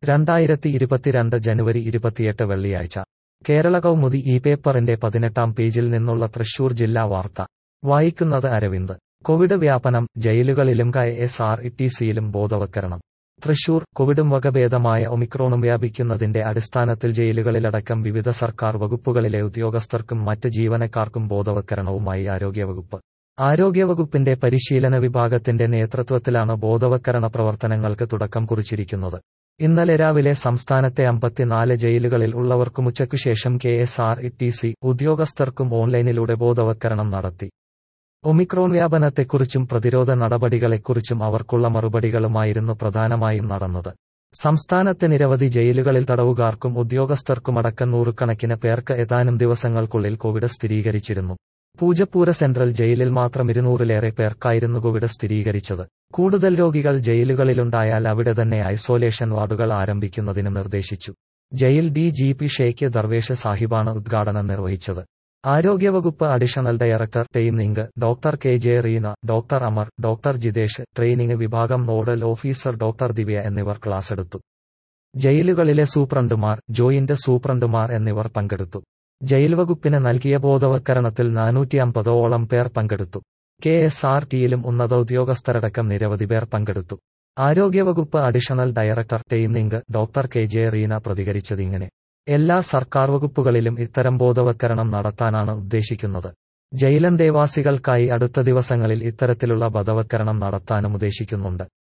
രണ്ടായിരത്തി ഇരുപത്തിരണ്ട് ജനുവരി ഇരുപത്തിയെട്ട് വെള്ളിയാഴ്ച കേരള കൗമുദി ഈ പേപ്പറിന്റെ പതിനെട്ടാം പേജിൽ നിന്നുള്ള തൃശൂർ ജില്ലാ വാർത്ത വായിക്കുന്നത് അരവിന്ദ് കോവിഡ് വ്യാപനം ജയിലുകളിലും കെ എസ് ആർ ഇ ടി സിയിലും ബോധവത്കരണം തൃശൂർ കോവിഡും വകഭേദമായ ഒമിക്രോണും വ്യാപിക്കുന്നതിന്റെ അടിസ്ഥാനത്തിൽ ജയിലുകളിലടക്കം വിവിധ സർക്കാർ വകുപ്പുകളിലെ ഉദ്യോഗസ്ഥർക്കും മറ്റ് ജീവനക്കാർക്കും ബോധവത്കരണവുമായി ആരോഗ്യവകുപ്പ് ആരോഗ്യവകുപ്പിന്റെ പരിശീലന വിഭാഗത്തിന്റെ നേതൃത്വത്തിലാണ് ബോധവത്കരണ പ്രവർത്തനങ്ങൾക്ക് തുടക്കം കുറിച്ചിരിക്കുന്നത് ഇന്നലെ രാവിലെ സംസ്ഥാനത്തെ അമ്പത്തിനാല് ജയിലുകളിൽ ഉള്ളവർക്കും ഉച്ചയ്ക്കുശേഷം K S R T C സി ഉദ്യോഗസ്ഥർക്കും ഓൺലൈനിലൂടെ ബോധവത്കരണം നടത്തി ഒമിക്രോൺ വ്യാപനത്തെക്കുറിച്ചും പ്രതിരോധ നടപടികളെക്കുറിച്ചും അവർക്കുള്ള മറുപടികളുമായിരുന്നു പ്രധാനമായും നടന്നത് സംസ്ഥാനത്തെ നിരവധി ജയിലുകളിൽ തടവുകാർക്കും ഉദ്യോഗസ്ഥർക്കുമടക്കം നൂറുകണക്കിന് പേർക്ക് ഏതാനും ദിവസങ്ങൾക്കുള്ളിൽ കോവിഡ് സ്ഥിരീകരിച്ചിരുന്നു പൂജപ്പൂര സെൻട്രൽ ജയിലിൽ മാത്രം ഇരുന്നൂറിലേറെ പേർക്കായിരുന്നു കോവിഡ് സ്ഥിരീകരിച്ചത് കൂടുതൽ രോഗികൾ ജയിലുകളിലുണ്ടായാൽ അവിടെ തന്നെ ഐസോലേഷൻ വാർഡുകൾ ആരംഭിക്കുന്നതിനും നിർദ്ദേശിച്ചു ജയിൽ D G P Sheikh Darvesh സാഹിബാണ് ഉദ്ഘാടനം നിർവഹിച്ചത് ആരോഗ്യവകുപ്പ് additional director training doctor K J Reena doctor Amar doctor Jitesh training വിഭാഗം നോഡൽ ഓഫീസർ ഡോക്ടർ ദിവ്യ എന്നിവർ ക്ലാസ് എടുത്തു ജയിലുകളിലെ സൂപ്രണ്ടുമാർ ജോയിന്റ് സൂപ്രണ്ടുമാർ എന്നിവർ പങ്കെടുത്തു ജയിൽ വകുപ്പിന് നൽകിയ ബോധവത്കരണത്തിൽ നാനൂറ്റി അമ്പതോളം പേർ പങ്കെടുത്തു കെ എസ് ആർ ടിയിലും ഉന്നത ഉദ്യോഗസ്ഥരടക്കം നിരവധി പേർ പങ്കെടുത്തു ആരോഗ്യവകുപ്പ് additional director training doctor K J Reena പ്രതികരിച്ചതിങ്ങനെ എല്ലാ സർക്കാർ വകുപ്പുകളിലും ഇത്തരം ബോധവത്കരണം നടത്താനാണ് ഉദ്ദേശിക്കുന്നത് ജയിലന്തേവാസികൾക്കായി അടുത്ത ദിവസങ്ങളിൽ ഇത്തരത്തിലുള്ള ബോധവത്കരണം നടത്താനും ഉദ്ദേശിക്കുന്നുണ്ട്